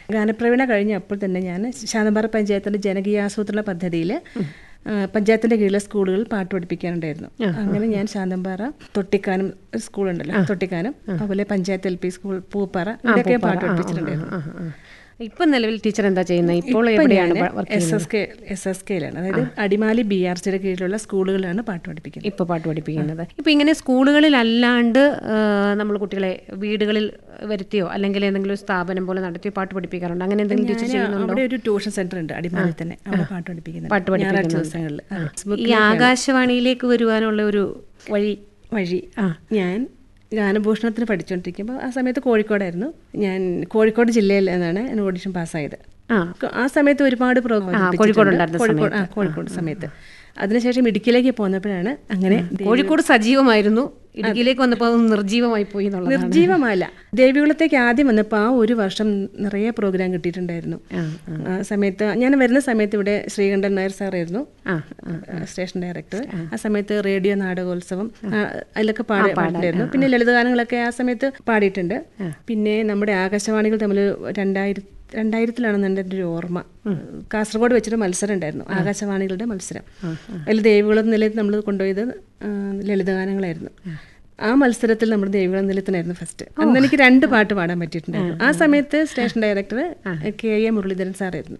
ഗാനപ്രവീണ കഴിഞ്ഞപ്പോൾ തന്നെ ഞാൻ ശാന്തമ്പാറ പഞ്ചായത്തിൻ്റെ ജനകീയാസൂത്രണ പദ്ധതിയിൽ പഞ്ചായത്തിൻ്റെ കീഴിലെ സ്കൂളുകളിൽ പാട്ട് പഠിപ്പിക്കാനുണ്ടായിരുന്നു അങ്ങനെ ഞാൻ ശാന്തമ്പാറ തൊട്ടിക്കാനം ഒരു സ്കൂളുണ്ടല്ലോ തൊട്ടിക്കാനം അതുപോലെ panchayat L P school Pooppara ഇവിടെയൊക്കെ പാട്ട് പഠിപ്പിച്ചിട്ടുണ്ടായിരുന്നു ഇപ്പൊ നിലവിൽ ടീച്ചർ എന്താ ചെയ്യുന്നത് ഇപ്പോൾ എവിടെയാണ് work S S K S S കെയിലാണ് അതായത് അടിമാലി ബി ആർ സിയുടെ കീഴിലുള്ള സ്കൂളുകളിലാണ് പാട്ട് പഠിപ്പിക്കുന്നത് ഇപ്പൊ പാട്ട് പഠിപ്പിക്കുന്നത് ഇപ്പൊ ഇങ്ങനെ സ്കൂളുകളിൽ അല്ലാണ്ട് നമ്മൾ കുട്ടികളെ വീടുകളിൽ വരുത്തിയോ അല്ലെങ്കിൽ ഏതെങ്കിലും ഒരു സ്ഥാപനം പോലെ നടത്തിയോ പാട്ട് പഠിപ്പിക്കാറുണ്ട് അങ്ങനെ എന്തെങ്കിലും ടീച്ചർ ചെയ്യുന്നുണ്ടോ അവിടെ ഒരു ട്യൂഷൻ സെന്റർ ഉണ്ട് അടിമാലി തന്നെ അവിടെ പാട്ട് പഠിപ്പിക്കുന്നത് പാട്ട് ഞായറാഴ്ച ദിവസങ്ങളിൽ ഈ ആകാശവാണിയിലേക്ക് വരുവാനുള്ള ഒരു വഴി വഴി ഞാൻ ഗാനഭൂഷണത്തിന് പഠിച്ചുകൊണ്ടിരിക്കുമ്പോൾ ആ സമയത്ത് കോഴിക്കോടായിരുന്നു ഞാൻ കോഴിക്കോട് ജില്ലയിൽ നിന്നാണ് ഞാൻ ഓഡിഷൻ പാസ്സായത് ആ ആ സമയത്ത് ഒരുപാട് പ്രോഗ്രാം കോഴിക്കോടുണ്ടായിരുന്ന കോഴിക്കോട് ആ കോഴിക്കോട് സമയത്ത് അതിനുശേഷം ഇടുക്കിയിലേക്ക് പോന്നപ്പോഴാണ് അങ്ങനെ കോഴിക്കോട് സജീവമായിരുന്നു ഇടുക്കിയിലേക്ക് വന്നപ്പോൾ അത് നിർജീവമായി പോയി എന്നുള്ളത് നിർജീവമല്ല ദേവികുളത്തേക്ക് ആദ്യം വന്നപ്പോൾ ആ ഒരു വർഷം നിറയെ പ്രോഗ്രാം കിട്ടിയിട്ടുണ്ടായിരുന്നു ആ സമയത്ത് ഞാൻ വരുന്ന സമയത്ത് ഇവിടെ ശ്രീകണ്ഠൻ നായർ സാറായിരുന്നു സ്റ്റേഷൻ ഡയറക്ടർ ആ സമയത്ത് റേഡിയോ നാടകോത്സവം ആ, അതിലൊക്കെ പാടി പാടിയിട്ടുണ്ടായിരുന്നു പിന്നെ ലളിതഗാനങ്ങളൊക്കെ ആ സമയത്ത് പാടിയിട്ടുണ്ട് പിന്നെ നമ്മുടെ ആകാശവാണികൾ തമ്മിൽ രണ്ടായിരത്തി രണ്ടായിരത്തിലാണെന്ന് എൻ്റെ ഒരു ഓർമ്മ കാസർഗോഡ് വെച്ചൊരു മത്സരം ഉണ്ടായിരുന്നു ആകാശവാണികളുടെ മത്സരം അതിൽ ദേവികുളം നിലയത്ത് നമ്മൾ കൊണ്ടുപോയത് ആ, ലളിതഗാനങ്ങളായിരുന്നു ആ മത്സരത്തിൽ നമ്മുടെ ദേവികുളം നിലയത്തിനായിരുന്നു ഫസ്റ്റ് അന്ന് എനിക്ക് രണ്ട് പാട്ട് പാടാൻ പറ്റിയിട്ടുണ്ടായിരുന്നു ആ സമയത്ത് station director K A Muraleedharan സാറായിരുന്നു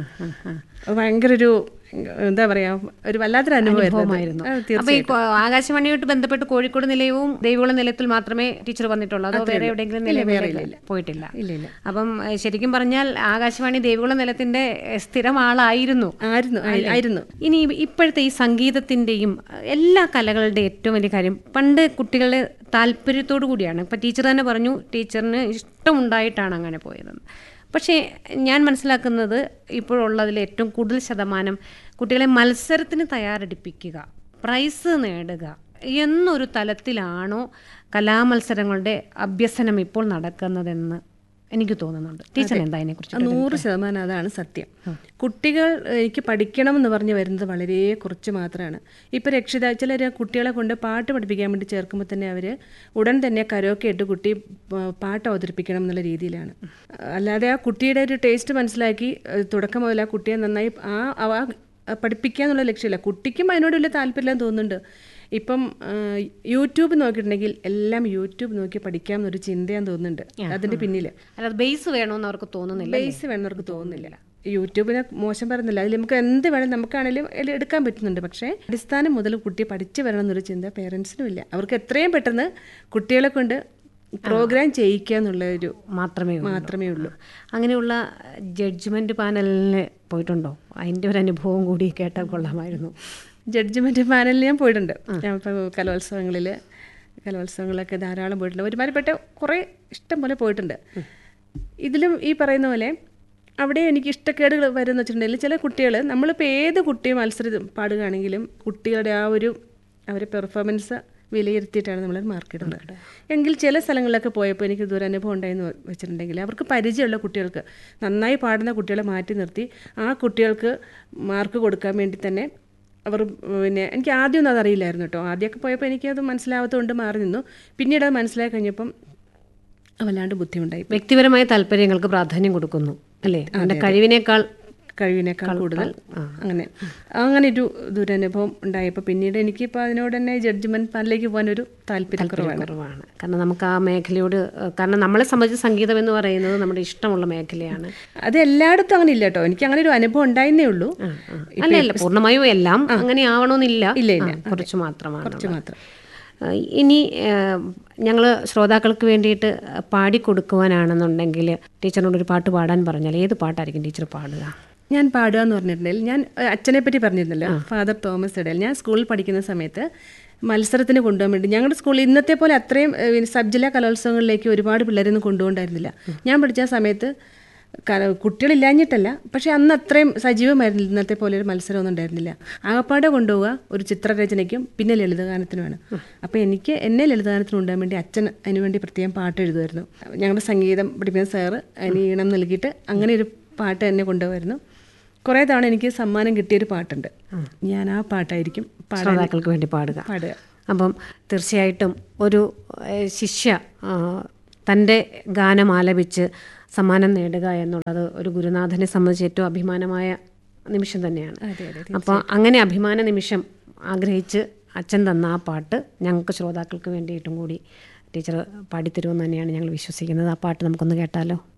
ഭയങ്കര ഒരു എന്താ പറയാ ഒരു വല്ലാത്തൊരു അനുഭവമായിരുന്നു ആ, അപ്പൊ ഈ കോ- ആകാശവാണിയായിട്ട് ബന്ധപ്പെട്ട് കോഴിക്കോട് നിലയവും ദേവികുളം നിലയത്തിൽ മാത്രമേ ടീച്ചർ വന്നിട്ടുള്ളൂ അതോ വേറെ എവിടെയെങ്കിലും നിലവിലേക്ക് പോയിട്ടില്ല ഇല്ല ഇല്ല അപ്പം ഏഹ്, ശരിക്കും പറഞ്ഞാൽ ആകാശവാണി ദേവികുളം നിലയത്തിന്റെ ഏഹ്, സ്ഥിരം ആളായിരുന്നു ആയിരുന്നു ആയി- ആയിരുന്നു ഇനി ഇപ്പോഴത്തെ ഈ സംഗീതത്തിന്റെയും അഹ്, എല്ലാ കലകളുടെ ഏറ്റവും വലിയ കാര്യം പണ്ട് കുട്ടികളുടെ താല്പര്യത്തോടു കൂടിയാണ് ഇപ്പം ടീച്ചർ തന്നെ പറഞ്ഞു ടീച്ചറിന് ഇഷ്ടമുണ്ടായിട്ടാണ് അങ്ങനെ പോയതെന്ന് പക്ഷേ ഞാൻ മനസ്സിലാക്കുന്നത് ഇപ്പോഴുള്ളതിൽ ഏറ്റവും കൂടുതൽ ശതമാനം കുട്ടികളെ മത്സരത്തിന് തയ്യാറെടുപ്പിക്കുക പ്രൈസ് നേടുക എന്നൊരു തലത്തിലാണോ കലാമത്സരങ്ങളുടെ അഭ്യസനം ഇപ്പോൾ നടക്കുന്നതെന്ന് എനിക്ക് തോന്നുന്നുണ്ട് ടീച്ചർ എന്താ അതിനെക്കുറിച്ച് നൂറ് ശതമാനം അതാണ് സത്യം കുട്ടികൾ എനിക്ക് പഠിക്കണം എന്ന് പറഞ്ഞ് വരുന്നത് വളരെ കുറച്ച് മാത്രമാണ് ഇപ്പോൾ രക്ഷിത ചിലർ കുട്ടികളെ കൊണ്ട് പാട്ട് പഠിപ്പിക്കാൻ വേണ്ടി ചേർക്കുമ്പോൾ തന്നെ അവർ ഉടൻ തന്നെ കരോക്കെ ഇട്ട് കുട്ടി പ- പാട്ട് അവതരിപ്പിക്കണം എന്നുള്ള രീതിയിലാണ് അല്ലാതെ ആ കുട്ടിയുടെ ഒരു ടേസ്റ്റ് മനസ്സിലാക്കി ഏഹ്, തുടക്കം മുതൽ ആ കുട്ടിയെ നന്നായി ആ അവ- ആ പഠിപ്പിക്കുക എന്നുള്ള ലക്ഷ്യമില്ല കുട്ടിക്കും അതിനോട് വലിയ താല്പര്യം തോന്നുന്നുണ്ട് ഇപ്പം ആ, യൂട്യൂബ് നോക്കിയിട്ടുണ്ടെങ്കിൽ എല്ലാം യൂട്യൂബ് നോക്കി പഠിക്കാം എന്നൊരു ചിന്തയാന്ന് തോന്നുന്നുണ്ട് അതിൻ്റെ പിന്നിൽ അല്ലാതെ ബേസ് വേണമെന്ന് അവർക്ക് തോന്നുന്നില്ല ബേസ് വേണമെന്നവർക്ക് തോന്നുന്നില്ല യൂട്യൂബിനെ മോശം പറയുന്നില്ല അതിൽ നമുക്ക് എന്ത് വേണം നമുക്കാണെങ്കിലും അതിൽ എടുക്കാൻ പറ്റുന്നുണ്ട് പക്ഷേ അടിസ്ഥാനം മുതൽ കുട്ടി പഠിച്ചു വരണം എന്നൊരു ചിന്ത പേരൻസിനും ഇല്ല അവർക്ക് എത്രയും പെട്ടെന്ന് കുട്ടികളെ കൊണ്ട് പ്രോഗ്രാം ചെയ്യിക്കുക എന്നുള്ള ഒരു മാത്രമേ ഉള്ളൂ മാത്രമേ ഉള്ളൂ അങ്ങനെയുള്ള ജഡ്ജ്മെന്റ് പാനലിന് പോയിട്ടുണ്ടോ അതിന്റെ ഒരു അനുഭവം കൂടി കേട്ടാൽ കൊള്ളാമായിരുന്നു ജഡ്ജ്മെന്റ് പാനലിൽ ഞാൻ പോയിട്ടുണ്ട് ഞാൻ ഇപ്പോൾ കലോത്സവങ്ങളിൽ കലോത്സവങ്ങളിലൊക്കെ ധാരാളം പോയിട്ടുണ്ട് ഒരുമാതിരിപ്പെട്ട കുറേ ഇഷ്ടം പോലെ പോയിട്ടുണ്ട് ഇതിലും ഈ പറയുന്ന പോലെ അവിടെ എനിക്ക് ഇഷ്ടക്കേടുകൾ വരുമെന്ന് വെച്ചിട്ടുണ്ടെങ്കിൽ ചില കുട്ടികൾ നമ്മളിപ്പോൾ ഏത് കുട്ടിയും മത്സരം പാടുകയാണെങ്കിലും കുട്ടികളുടെ ആ ഒരു അവരുടെ പെർഫോമൻസ് വിലയിരുത്തിയിട്ടാണ് നമ്മൾ മാർക്ക് ഇടുന്നത് എങ്കിൽ ചില സ്ഥലങ്ങളിലൊക്കെ പോയപ്പോൾ എനിക്ക് ദുരനുഭവം ഉണ്ടായെന്ന് വെച്ചിട്ടുണ്ടെങ്കിൽ അവർക്ക് പരിചയമുള്ള കുട്ടികൾക്ക് നന്നായി പാടുന്ന കുട്ടികളെ മാറ്റി നിർത്തി ആ കുട്ടികൾക്ക് മാർക്ക് കൊടുക്കാൻ വേണ്ടി തന്നെ അവർ പിന്നെ എനിക്ക് ആദ്യമൊന്നും അതറിയില്ലായിരുന്നു കേട്ടോ ആദ്യമൊക്കെ പോയപ്പോൾ എനിക്കത് മനസ്സിലാവാത്തതുകൊണ്ട് മാറി നിന്നു പിന്നീട് അത് മനസ്സിലായി കഴിഞ്ഞപ്പം വല്ലാണ്ട് ബുദ്ധിമുട്ടായി വ്യക്തിപരമായ താല്പര്യങ്ങൾക്ക് പ്രാധാന്യം കൊടുക്കുന്നു അല്ലേ അവന്റെ കഴിവിനേക്കാൾ കഴിവിനേക്കാൾ കൂടുതൽ അങ്ങനെ അങ്ങനെ ഒരു ദുരനുഭവം ഉണ്ടായപ്പോൾ പിന്നീട് എനിക്കിപ്പോൾ അതിനോട് തന്നെ ജഡ്ജ്മെന്റ് പാനിലേക്ക് പോകാൻ ഒരു താല്പര്യക്കുറവാണ് കുറവാണ് കാരണം നമുക്ക് ആ മേഖലയോട് ഏഹ്, കാരണം നമ്മളെ സംബന്ധിച്ച് സംഗീതം എന്ന് പറയുന്നത് നമ്മുടെ ഇഷ്ടമുള്ള മേഖലയാണ് അത് എല്ലായിടത്തും അങ്ങനെ ഇല്ല കേട്ടോ എനിക്ക് അങ്ങനെ ഒരു അനുഭവം ഉണ്ടായിരുന്നേ ഉള്ളൂ അല്ല അല്ല പൂർണ്ണമായും എല്ലാം അങ്ങനെ ആവണമെന്നില്ല ഇല്ല, ഇല്ല. ആ, കുറച്ച് മാത്രമാണ് കുറച്ച് മാത്രം ആ, ഇനി ഞങ്ങൾ ശ്രോതാക്കൾക്ക് വേണ്ടിയിട്ട് പാടി കൊടുക്കുവാനാണെന്നുണ്ടെങ്കിൽ ടീച്ചറിനോട് ഒരു പാട്ട് പാടാൻ പറഞ്ഞാൽ ഏത് പാട്ടായിരിക്കും ടീച്ചർ പാടുക ഞാൻ പാടുക എന്ന് പറഞ്ഞിട്ടുണ്ടെങ്കിൽ ഞാൻ ഏഹ്, അച്ഛനെ പറ്റി പറഞ്ഞിരുന്നല്ലോ ഫാദർ തോമസ് ഇടയിൽ ഞാൻ സ്കൂളിൽ പഠിക്കുന്ന സമയത്ത് മത്സരത്തിന് കൊണ്ടുപോകാൻ വേണ്ടി ഞങ്ങളുടെ സ്കൂളിൽ ഇന്നത്തെ പോലെ അത്രയും ഏഹ്, സബ് ജില്ലാ കലോത്സവങ്ങളിലേക്ക് ഒരുപാട് പിള്ളേരൊന്നും കൊണ്ടുപോകണ്ടായിരുന്നില്ല ഞാൻ പഠിച്ച ആ സമയത്ത് കല- കുട്ടികളില്ലാഞ്ഞിട്ടല്ല പക്ഷെ അന്ന് അത്രയും സജീവമായിരുന്നില്ല ഇന്നത്തെ പോലെ ഒരു മത്സരമൊന്നും ഉണ്ടായിരുന്നില്ല ആകപ്പാടെ കൊണ്ടുപോവുക ഒരു ചിത്രരചനയ്ക്കും പിന്നെ ലളിതഗാനത്തിനുമാണ് അപ്പോൾ എനിക്ക് എന്നെ ലളിതഗാനത്തിന് കൊണ്ടുപോകാൻ വേണ്ടി അച്ഛൻ അതിന് വേണ്ടി പ്രത്യേകം പാട്ട് എഴുതുമായിരുന്നു ഞങ്ങളുടെ സംഗീതം പഠിപ്പിക്കുന്ന സാറ് അതിന് ഈണം നൽകിയിട്ട് അങ്ങനെ ഒരു പാട്ട് എന്നെ കൊണ്ടുപോകായിരുന്നു കുറേ തവണ എനിക്ക് സമ്മാനം കിട്ടിയൊരു പാട്ടുണ്ട് ഞാൻ ആ പാട്ടായിരിക്കും പാടാൻ ശ്രോതാക്കൾക്ക് വേണ്ടി പാടുക പാടുക അപ്പം തീർച്ചയായിട്ടും ഒരു ഏഹ്, ശിഷ്യ ആ, തൻ്റെ ഗാനം ആലപിച്ച് സമ്മാനം നേടുക എന്നുള്ളത് ഒരു ഗുരുനാഥനെ സംബന്ധിച്ച് ഏറ്റവും അഭിമാനമായ നിമിഷം തന്നെയാണ് അതെ അതെ അപ്പോൾ അങ്ങനെ അഭിമാന നിമിഷം ആഗ്രഹിച്ച് അച്ഛൻ തന്ന ആ പാട്ട് ഞങ്ങൾക്ക് ശ്രോതാക്കൾക്ക് വേണ്ടിയിട്ടും കൂടി ടീച്ചർ പാടിത്തരുമെന്ന് തന്നെയാണ് ഞങ്ങൾ വിശ്വസിക്കുന്നത് ആ പാട്ട് നമുക്കൊന്ന് കേട്ടാലോ